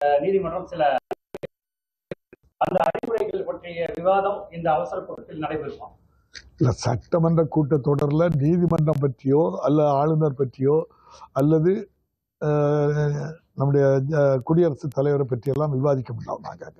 அஹ், நீதிமன்றம் சில அந்த அறிவுரைகள் பற்றிய விவாதம் இந்த அவசர கூட்டத்தில் நடைபெறுமா இல்ல சட்டமன்ற கூட்டத்தொடரில் நீதிமன்றம் பற்றியோ அல்ல ஆளுநர் பற்றியோ அல்லது அஹ், நம்முடைய அஹ், குடியரசுத் தலைவரை பற்றியெல்லாம் விவாதிக்க முடியும் நாங்க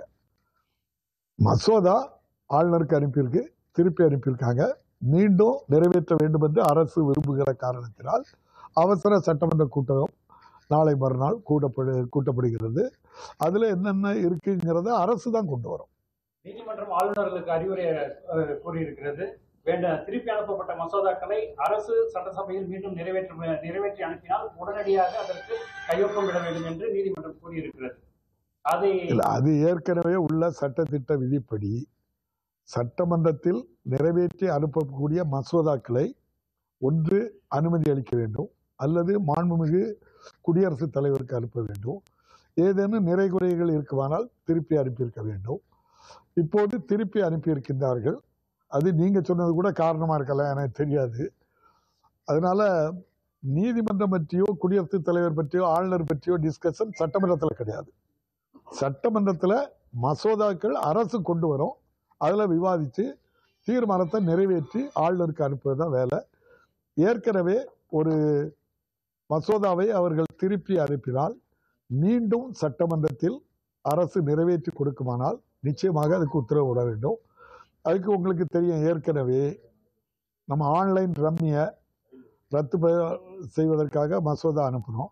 மசோதா ஆளுநருக்கு அனுப்பியிருக்கு திருப்பி அனுப்பியிருக்காங்க மீண்டும் நிறைவேற்ற வேண்டும் என்று அரசு விரும்புகிற காரணத்தினால் அவசர சட்டமன்ற கூட்டம் நாளை மறுநாள் கூட்டப்படு கூட்டப்படுகிறது அதில் என்னென்ன இருக்குங்கிறத அரசு தான் கொண்டு வரும் நீதிமன்றம் ஆளுநர்களுக்கு அறிவுரை அஹ், கூறியிருக்கிறது வேண்ட திருப்பி அனுப்பப்பட்ட மசோதாக்களை அரசு சட்டசபையில் மீண்டும் நிறைவேற்ற நிறைவேற்றி அனுப்பினால் உடனடியாக அதற்கு கையொப்பம் விட வேண்டும் என்று நீதிமன்றம் கூறியிருக்கிறது அதை இல்ல அது ஏற்கனவே உள்ள சட்டத்திட்ட விதிப்படி சட்டமன்றத்தில் நிறைவேற்றி அனுப்பக்கூடிய மசோதாக்களை ஒன்று அனுமதி அளிக்க வேண்டும் அல்லது மாண்புமிகு குடியரசுத் தலைவருக்கு அனுப்ப வேண்டும் ஏதேனும் நிறை குறைகள் இருக்குமானால் திருப்பி அனுப்பியிருக்க வேண்டும் இப்போது திருப்பி அனுப்பியிருக்கின்றார்கள் அது நீங்க சொன்னது கூட காரணமா இருக்கலாம் எனக்கு தெரியாது அதனால நீதிமன்றம் பற்றியோ குடியரசுத் தலைவர் பற்றியோ ஆளுநர் பற்றியோ டிஸ்கஷன் சட்டமன்றத்தில் கிடையாது சட்டமன்றத்தில் மசோதாக்கள் அரசு கொண்டு வரும் அதில் விவாதித்து தீர்மானத்தை நிறைவேற்றி ஆளுநருக்கு அனுப்புவது தான் வேலை ஏற்கனவே ஒரு மசோதாவை அவர்கள் திருப்பி அனுப்பினால் மீண்டும் சட்டமன்றத்தில் அரசு நிறைவேற்றி கொடுக்குமானால் நிச்சயமாக அதுக்கு உத்தரவு விட வேண்டும் அதுக்கு உங்களுக்கு தெரியும் ஏற்கனவே நம்ம ஆன்லைன் ரம்மியை ரத்து ப- செய்வதற்காக மசோதா அனுப்பினோம்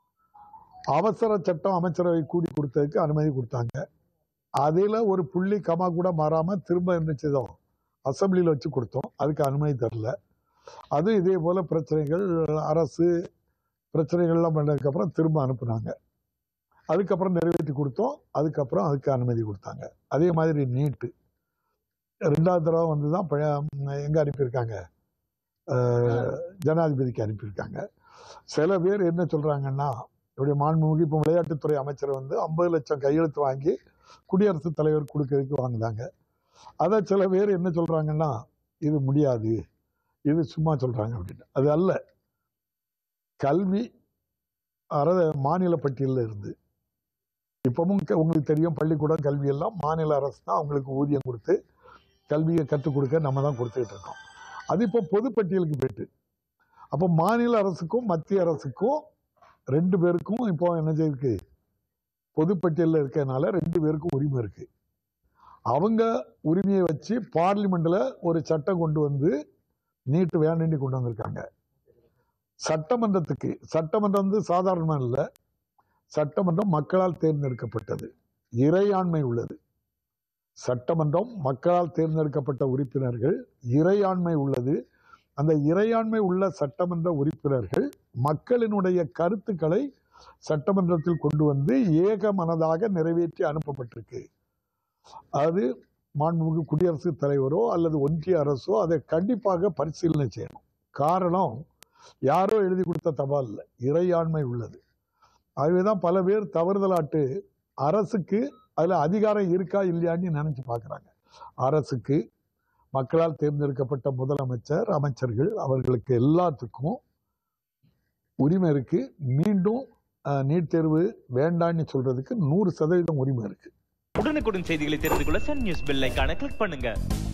அவசர சட்டம் அமைச்சரவை கூடி கொடுத்ததுக்கு அனுமதி கொடுத்தாங்க அதில் ஒரு புள்ளி கமா கூட மாறாமல் திரும்ப என்ன செய்தோம் அசம்பிளியில் வச்சு கொடுத்தோம் அதுக்கு அனுமதி தரல அது இதே போல் பிரச்சனைகள் அரசு பிரச்சனைகள்லாம் பண்ணதுக்கப்புறம் திரும்ப அனுப்புனாங்க அதுக்கப்புறம் நிறைவேற்றி கொடுத்தோம் அதுக்கப்புறம் அதுக்கு அனுமதி கொடுத்தாங்க அதே மாதிரி நீட்டு ரெண்டாவது தடவை வந்து தான் பழைய எங்கே அனுப்பியிருக்காங்க அஹ், ஜனாதிபதிக்கு அனுப்பியிருக்காங்க சில பேர் என்ன சொல்கிறாங்கன்னா என்னுடைய மாண்புமிகு இப்போ விளையாட்டுத்துறை அமைச்சர் வந்து ஐம்பது லட்சம் கையெழுத்து வாங்கி குடியரசுத் தலைவர் கொடுக்கறதுக்கு வாங்குதாங்க அதை சில பேர் என்ன சொல்கிறாங்கன்னா இது முடியாது இது சும்மா சொல்கிறாங்க அப்படின்னு அது அல்ல கல்வி அற மாநில பட்டியலில் இருந்து இப்பவும் க- உங்களுக்கு தெரியும் பள்ளிக்கூடம் கல்வி எல்லாம் மாநில அரசு தான் அவங்களுக்கு ஊதியம் கொடுத்து கல்வியை கற்றுக் கொடுக்க நம்ம தான் கொடுத்துக்கிட்டு இருக்கோம் அது இப்போ பொதுப்பட்டியலுக்கு போயிட்டு அப்போ மாநில அரசுக்கும் மத்திய அரசுக்கும் ரெண்டு பேருக்கும் இப்போ என்ன செய்யிருக்கு பொதுப்பட்டியலில் இருக்கறனால ரெண்டு பேருக்கும் உரிமை இருக்கு அவங்க உரிமையை வச்சு பார்லிமெண்ட்ல ஒரு சட்டம் கொண்டு வந்து நீட்டு வேண்டி கொண்டு வந்திருக்காங்க சட்டமன்றத்துக்கு சட்டமன்றம் வந்து சாதாரணமா இல்லை சட்டமன்றம் மக்களால் தேர்ந்தெடுக்கப்பட்டது இறையாண்மை உள்ளது சட்டமன்றம் மக்களால் தேர்ந்தெடுக்கப்பட்ட உறுப்பினர்கள் இறையாண்மை உள்ளது அந்த இறையாண்மை உள்ள சட்டமன்ற உறுப்பினர்கள் மக்களினுடைய கருத்துக்களை சட்டமன்றத்தில் கொண்டு வந்து ஏக மனதாக நிறைவேற்றி அனுப்பப்பட்டிருக்கு அது மாண்புமிகு குடியரசுத் தலைவரோ அல்லது ஒன்றிய அரசோ அதை கண்டிப்பாக பரிசீலனை செய்யணும் காரணம் யாரோ எழுதி கொடுத்த தபால் இல்லை இறையாண்மை உள்ளது ஆகவேதான் பல பேர் தவறுதலாட்டு அரசுக்கு அதுல அதிகாரம் இருக்கா இல்லையான்னு நினைச்சு பார்க்கறாங்க அரசுக்கு மக்களால் தேர்ந்தெடுக்கப்பட்ட முதலமைச்சர் அமைச்சர்கள் அவர்களுக்கு எல்லாத்துக்கும் உரிமை இருக்கு மீண்டும் அஹ், நீட் தேர்வு வேண்டான்னு சொல்றதுக்கு நூறு சதவீதம் உரிமை இருக்கு உடனுக்குடன் செய்திகளை தெரிந்து கொள்ள சன் நியூஸ் பெல் ஐகானை கிளிக் பண்ணுங்க